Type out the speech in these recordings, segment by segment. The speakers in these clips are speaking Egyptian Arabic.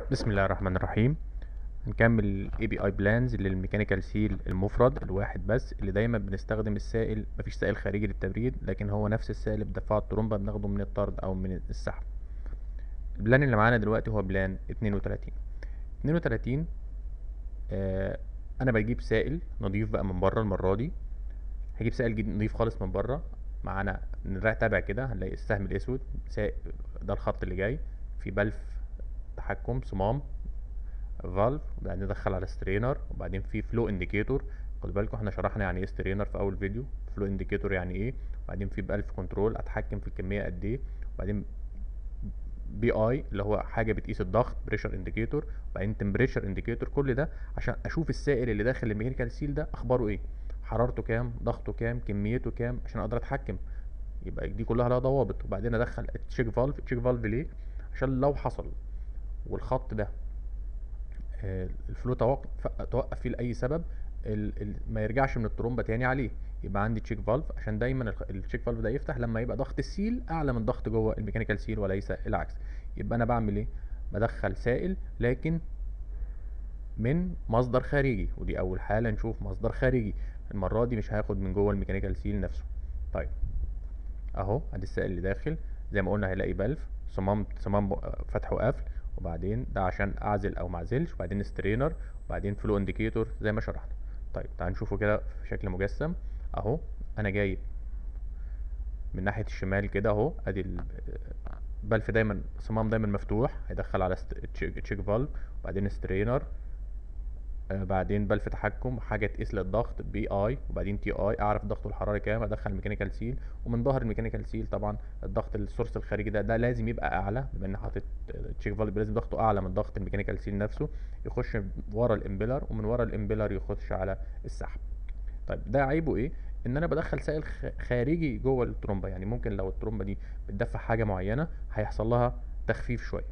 بسم الله الرحمن الرحيم هنكمل ال API plans للميكانيكال سيل المفرد الواحد بس اللي دايما بنستخدم السائل مفيش سائل خارجي للتبريد لكن هو نفس السائل اللي بدفعه الترومبة بناخده من الطرد او من السحب البلان اللي معانا دلوقتي هو بلان 32 32 آه انا بجيب سائل نضيف بقى من بره المرة دي هجيب سائل جديد نضيف خالص من بره معانا نتابع كده هنلاقي السهم الاسود سائل ده الخط اللي جاي في بلف تحكم صمام فالف وبعدين ندخل على سترينر وبعدين في فلو انديكيتور خد بالكم احنا شرحنا يعني ايه سترينر في اول فيديو فلو انديكيتور يعني ايه وبعدين في بألف كنترول اتحكم في الكميه قد ايه وبعدين بي اي اللي هو حاجه بتقيس الضغط بريشر انديكيتور وبعدين تمبريتشر انديكيتور كل ده عشان اشوف السائل اللي داخل الميكانيكال سيل ده اخباره ايه حرارته كام ضغطه كام كميته كام عشان اقدر اتحكم يبقى دي كلها لها ضوابط وبعدين ادخل التشيك فالف التشيك فالف ليه عشان لو حصل والخط ده آه، الفلو توقف توقف فيه لاي سبب ال... ال... ما يرجعش من الترومبه تاني عليه يبقى عندي تشيك فالف عشان دايما الخ- التشيك فالف ده يفتح لما يبقى ضغط السيل اعلى من ضغط جوه الميكانيكال سيل وليس العكس يبقى انا بعمل ايه بدخل سائل لكن من مصدر خارجي ودي اول حاله نشوف مصدر خارجي المره دي مش هاخد من جوه الميكانيكال سيل نفسه طيب اهو ادي السائل اللي داخل زي ما قلنا هيلاقي بلف صمام صمام ب- فتح وقفل وبعدين ده عشان اعزل او معزلش وبعدين سترينر وبعدين فلو انديكيتور زي ما شرحنا طيب تعال نشوفه كده في شكل مجسم اهو انا جايب من ناحيه الشمال كده اهو ادي ال- البلف دايما صمام دايما مفتوح هيدخل على تشيك فالف وبعدين سترينر آه، بعدين بلف تحكم حاجه تقيس لي الضغط بي اي وبعدين تي اي اعرف ضغطه الحراري كام ادخل الميكانيكال سيل ومن ظهر الميكانيكال سيل طبعا الضغط السورس الخارجي ده ده لازم يبقى اعلى بما ان حاطط تشيك فالف لازم ضغطه اعلى من ضغط الميكانيكال سيل نفسه يخش ورا الامبيلر ومن ورا الامبيلر يخش على السحب طيب ده عيبه ايه ان انا بدخل سائل خ- خارجي جوه الترومبه يعني ممكن لو الترومبه دي بتدفع حاجه معينه هيحصل لها تخفيف شويه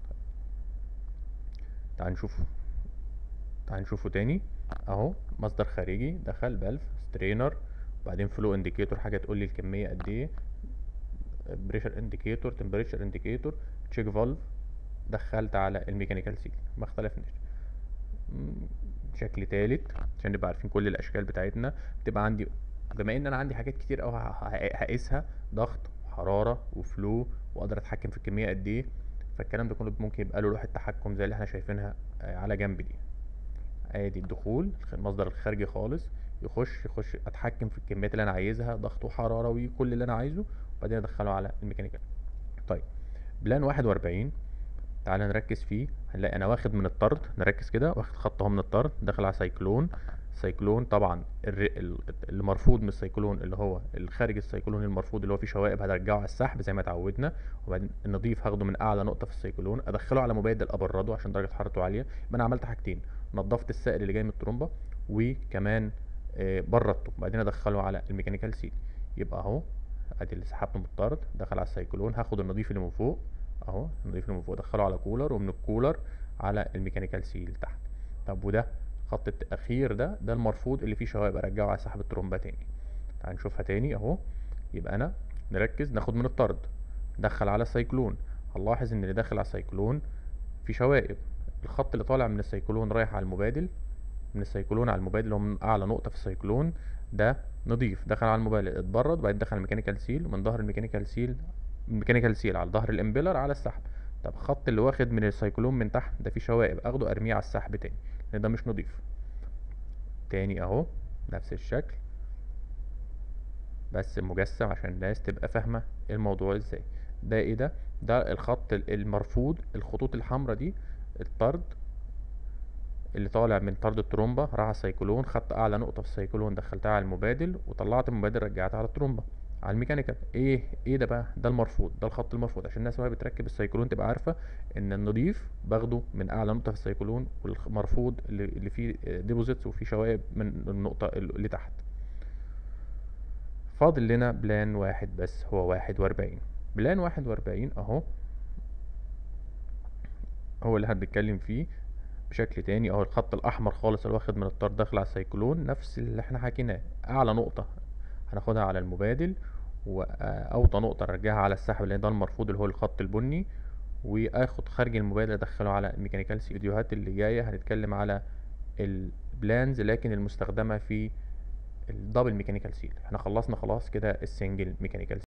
تعال نشوفه تعال نشوفه تاني اهو مصدر خارجي دخل بلف سترينر وبعدين فلو انديكيتور حاجه تقول لي الكميه قد ايه بريشر انديكيتور تمبريتشر انديكيتور تشيك فالف دخلت على الميكانيكال سيل ما اختلفناش مم، شكل تالت عشان نبقى عارفين كل الاشكال بتاعتنا بتبقى عندي بما ان انا عندي حاجات كتير قوي هقيسها ضغط وحراره وفلو واقدر اتحكم في الكميه قد ايه فالكلام ده كله ممكن يبقى له لوحه تحكم زي اللي احنا شايفينها آه، على جنب دي ادي الدخول المصدر الخارجي خالص يخش يخش اتحكم في الكميات اللي انا عايزها ضغط وحراره وكل اللي انا عايزه وبعدين ادخله على الميكانيكال طيب بلان 41 تعالى نركز فيه هنلاقي انا واخد من الطرد نركز كده واخد خط اهو من الطرد داخل على سايكلون سايكلون طبعا الر- ال- المرفوض من السايكلون اللي هو الخارج السايكلون المرفوض اللي هو فيه شوائب هرجعه على السحب زي ما اتعودنا وبعدين النظيف هاخده من اعلى نقطه في السايكلون ادخله على مبيد ابرده عشان درجه حرارته عاليه يبقى انا عملت حاجتين نظفت السائل اللي جاي من الترومبه وكمان آه، بردته وبعدين ادخله على الميكانيكال سيل يبقى اهو ادي اللي سحبته من الطرد دخل على السايكلون هاخد النظيف اللي من فوق اهو النظيف اللي من فوق ادخله على كولر ومن الكولر على الميكانيكال سيل تحت طب وده خط التأخير ده ده المرفوض اللي فيه شوائب ارجعه على سحب الترومبه تاني تعال نشوفها تاني اهو يبقى انا نركز ناخد من الطرد دخل على السايكلون هنلاحظ ان اللي داخل على السايكلون في شوائب الخط اللي طالع من السايكلون رايح على المبادل من السايكلون على المبادل اللي هو من اعلى نقطه في السايكلون ده نضيف دخل على المبادل اتبرد وبعدين دخل الميكانيكال سيل ومن ظهر الميكانيكال سيل الميكانيكال سيل على ظهر الامبيلر على السحب طب الخط اللي واخد من السايكلون من تحت ده فيه شوائب اخده ارميه على السحب تاني لان ده مش نضيف تاني اهو نفس الشكل بس مجسم عشان الناس تبقى فاهمة الموضوع ازاي ده ايه ده ده الخط ال- المرفوض الخطوط الحمراء دي الطرد اللي طالع من طرد الترومبة راح على السايكلون خدت اعلى نقطة في السايكلون دخلتها على المبادل وطلعت المبادل رجعتها على الترومبة على الميكانيكال ايه ايه ده بقى ده المرفوض ده الخط المرفوض عشان الناس وهي بتركب السايكلون تبقى عارفة ان النضيف باخده من اعلى نقطة في السايكلون والمرفوض اللي, اللي فيه ديبوزيتس وفيه شوائب من النقطة اللي تحت فاضل لنا بلان واحد بس هو واحد واربعين بلان واحد واربعين اهو هو اللي هنتكلم فيه بشكل تاني اهو الخط الاحمر خالص اللي واخد من الطرد داخل على السايكلون نفس اللي احنا حكيناه اعلى نقطة هناخدها على المبادل واوطى نقطة نرجعها على السحب لان ده المرفوض اللي هو الخط البني واخد خارج الموبايل ادخله على الميكانيكال سيل الفيديوهات اللي جايه هنتكلم على البلانز لكن المستخدمه في الدبل ميكانيكال سيل احنا خلصنا خلاص كده السنجل ميكانيكال